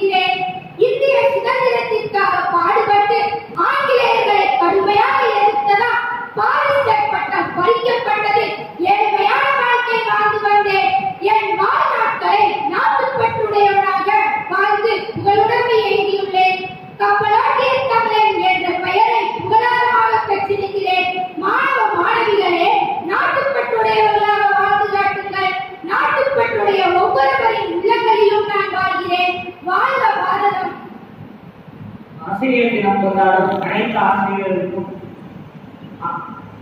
சொல்கிறேன் இந்திய சுதந்திரத்திற்காக பாடுபட்டு ஆங்கிலேயர்களை கடுமையாக எதிர்த்ததால் பாரிஸ்டர் பட்டம் பறிக்கப்பட்டது ஏழ்மையான வாழ்க்கை வாழ்ந்து வந்தேன் என் வாழ்நாட்களை நாட்டுப்பற்றுடையவனாக வாழ்ந்து புகழுடமை எழுதியுள்ளேன் கப்பலாட்டிய தமிழன் என்ற பெயரை புகழாரமாக பெற்றிருக்கிறேன் மாணவ மாணவிகளே நாட்டுப்பற்றுடையவர்களாக வாழ்ந்து காட்டுங்கள் நாட்டுப்பற்றுடைய ஒவ்வொருவரின் உள்ளங்களிலும் நான் வாழ்கிறேன் வாழ்க பாரதம் ஆசிரியர் தினம் கொண்டாடும் அனைத்து ஆசிரியர்களுக்கும் ஆ-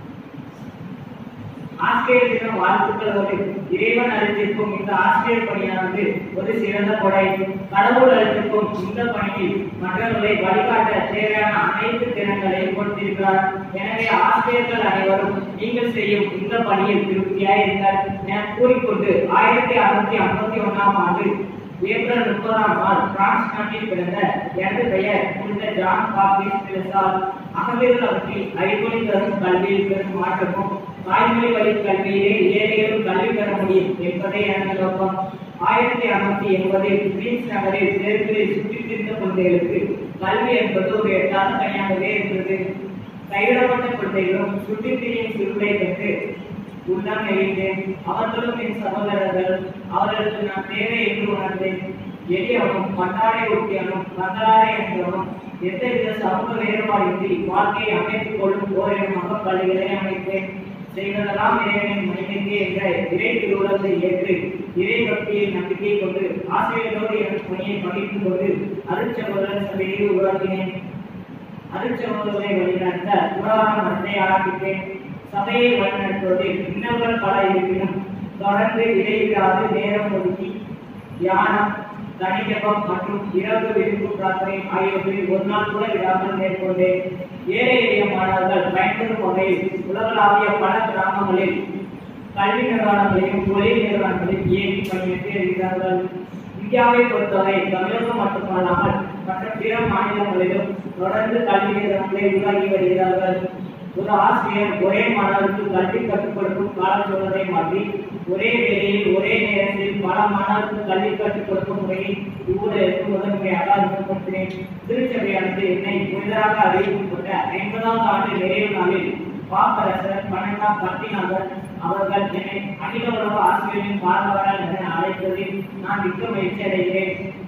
ஆசிரியர் தினம் வாழ்த்துக்களோடு இறைவன் அளித்திருக்கும் இந்த ஆசிரியர் பணியானது ஒரு சிறந்த கொடை கடவுள் அளித்திருக்கும் இந்த பணியில் மற்றவர்களை வழிகாட்ட தேவையான அனைத்து திறன்களையும் கொடுத்திருக்கிறார் எனவே ஆசிரியர்கள் அனைவரும் நீங்கள் செய்யும் இந்த பணியில் திருப்தியாயிருங்கள் என கூறிக்கொண்டு ஆயிரத்தி அறுநூத்தி ஐம்பத்தி ஒண்ணாம் ஆண்டு ஏப்ரல் முப்பதாம் நாள் பிரான்ஸ் நாட்டில் பிறந்த எனது பெயர் புனித ஜான் பாப்டிஸ்ட் பிளஸால் அகவியல் அவற்றில் அறிவொளி தரும் கல்வியில் பெரும் மாற்றமும் தாய்மொழி வழி கல்வியிலே ஏழைகளும் கல்வி பெற முடியும் என்பதே எனது நோக்கம் ஆயிரத்தி அறுநூத்தி எண்பதில் குயின்ஸ் நகரில் தெருக்களில் சுற்றித் திரிந்த குழந்தைகளுக்கு கல்வி என்பது ஒரு எட்டாத கனியாகவே இருந்தது கைவிடப்பட்ட குழந்தைகளும் சுற்றித் திரியும் சிறுத்தை கண்டு உள்ளம் நெகிழ்ந்தேன் அவர்களும் என் சகோதரர்கள் அவர்களுக்கு நான் தேவை என்று உணர்ந்தேன் எளியவனும் பட்டாடை ஒட்டியவனும் கந்தலாரை என்றவனும் எந்தவித சமூக வேறுபாடின்றி வாழ்க்கையை அமைத்துக் கொள்ளும் ஓரிடமாக பள்ளிகளை அமைத்தேன் செய்வதெல்லாம் இறைவனின் மனிதனுக்கு என்ற இறை திருவுளத்தை ஏற்று இறை பக்தியில் நம்பிக்கை கொண்டு ஆசிரியர்களோடு என் பணியை பகிர்ந்து கொண்டு அருட்சகோதரர் சபையை உருவாக்கினேன் அருட்சகோதரரை வழிநடத்த புராண மனத்தை ஆரம்பித்தேன் சபையை வழிநடத்துவதில் இன்னல்கள் பல இருப்பினும் தொடர்ந்து இடைவிடாது நேரம் ஒதுக்கி தியானம் தனிஜபம் மற்றும் இரவு விருப்பு பிரார்த்தனை ஆகியவற்றில் ஒரு நாள் கூட விடாமல் மேற்கொண்டேன் ஏழை எளிய மாணவர்கள் பயன்பெறும் வகையில் உலகளாவிய பல கிராமங்களில் கல்வி நிறுவனங்களையும் தொழில் நிறுவனங்களையும் இயக்கி பணியாற்றி வருகிறார்கள் இந்தியாவை பொறுத்தவரை தமிழகம் மட்டுமல்லாமல் மற்ற பிற மாநிலங்களிலும் தொடர்ந்து கல்வி நிறுவனங்களை உருவாக்கி வருகிறார்கள் ஒரு ஆசிரியர் ஒரே மாணவருக்கு கல்வி கற்றுக் கொடுக்கும் காலச்சூழலை மாற்றி ஒரே வேளையில் ஒரே நேரத்தில் பல மாணவருக்கு கல்வி கற்றுக் கொடுக்கும் முறையை இவ்வூழலுக்கு முதன்மையாக அறிமுகப்படுத்தினேன் திருச்சபையானது என்னை புனிதராக அறிவித்துக் கொண்ட ஐம்பதாவது ஆண்டு நிறைவு நாளில் பாப்பரசர் பன்னெண்டாம் பட்டிநாதர் அவர்கள் என்னை அகில உலக ஆசிரியரின் பாரதவரால் என அழைத்ததில் நான் மிக்க மகிழ்ச்சி அடைகிறேன்